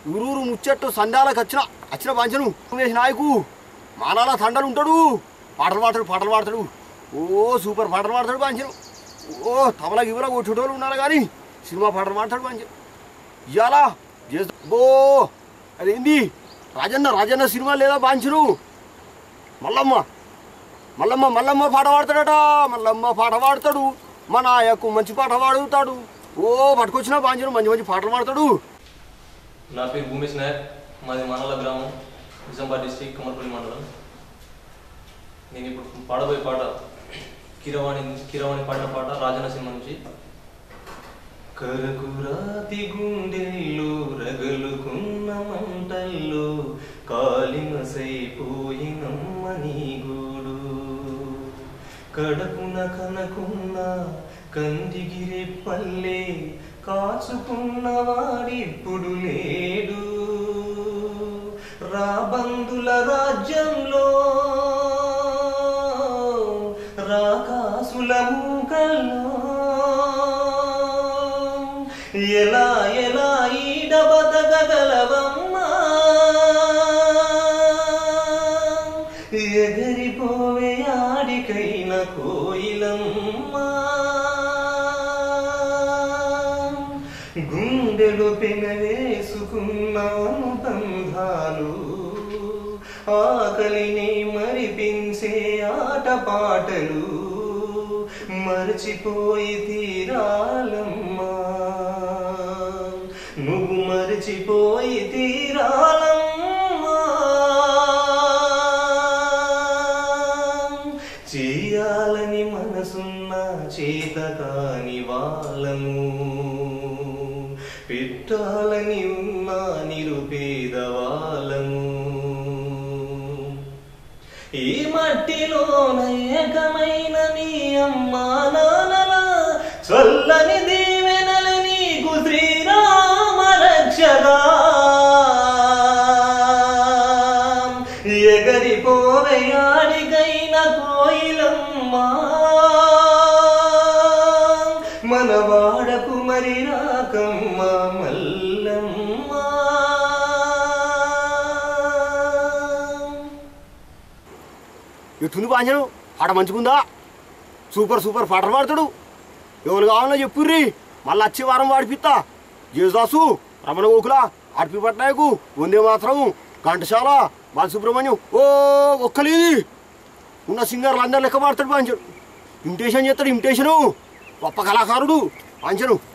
ఊరూరు ముచ్చట్టు సండాలకు వచ్చిన వచ్చిన పంచను వేసి నాయకు మానాల తండలు ఉంటాడు పాటలు పాడతాడు పాటలు పాడతాడు ఓ సూపర్ పాటలు పాడతాడు పంచను ఓ తబలా గిబలా కొట్టేటోళ్ళు ఉన్నారు కానీ సినిమా పాటలు పాడతాడు పంచను ఇవాళ చేస్తా బో అదేంది రాజన్న రాజన్న సినిమా లేదా బాంచను మల్లమ్మ మల్లమ్మ మల్లమ్మ పాట పాడతాడట మల్లమ్మ పాట పాడతాడు మా నాయకు మంచి పాట పాడుతాడు ఓ పట్టుకొచ్చిన బాంచను మంచి మంచి పాటలు పాడతాడు నా పేరు భూమేష్ నాయక్ మాది మనల గ్రామం నిజామాబాద్ డిస్టిక్ కమర్పల్లి మండలం నేను ఇప్పుడు పాడబోయే పాట కిరవాణి కిరవాణి పాడిన పాట రాజన్న సినిమా నుంచి కరకురాతి గుండెల్లో రగలుకున్న మంటల్లో కాలిమసైపోయినమ్మ నీ గూడు కడపున కనకున్న కందిగిరి పల్లె కాచుకున్న వాడిప్పుడు లేడు రాబందుల రాజ్యంలో రాకాసుల మూకల్లో ఎలా ఎలా ఈడ బతకగలవమ్మా ఎగరిపోవే ఆడికైన కోయిలమ్మా గుండెలు పెనవేసుకున్నాను బంధాలు ఆకలిని మరిపించే ఆటపాటలు మరచిపోయి తీరాలమ్మా నువ్వు మరచిపోయి తీరాలమ్మా చేయాలని మనసున్న చేత కాని వాళ్ళము పెట్టాలని ఉన్న నిరుపేద వాళ్ళము ఈ మట్టిలోన ఏకమైన నీ అమ్మా నాన్నల చల్లని దీవెనల నీకు శ్రీరామ రక్షగా ఎగరిపోవయాడికైన కోయిలమ్మా మన వాడకు మరి రాకమ్మ మల్లమ్మ ఎట్టుంది పాంచను పాట మంచిగుందా సూపర్ సూపర్ పాటలు పాడతాడు ఎవరు కావాలో చెప్పుర్రి మళ్ళీ వచ్చే వారం వాడిపిత్తా జేసుదాసు రమణ గోకుల ఆర్పి పట్నాయకు వందే మాత్రం ఘంటశాల బాలసుబ్రహ్మణ్యం ఓ ఒక్కలేది ఉన్న సింగర్లు అందరు లెక్క పాడతాడు పాంచను ఇమిటేషన్ చేస్తాడు ఇమిటేషను గొప్ప కళాకారుడు పాంచను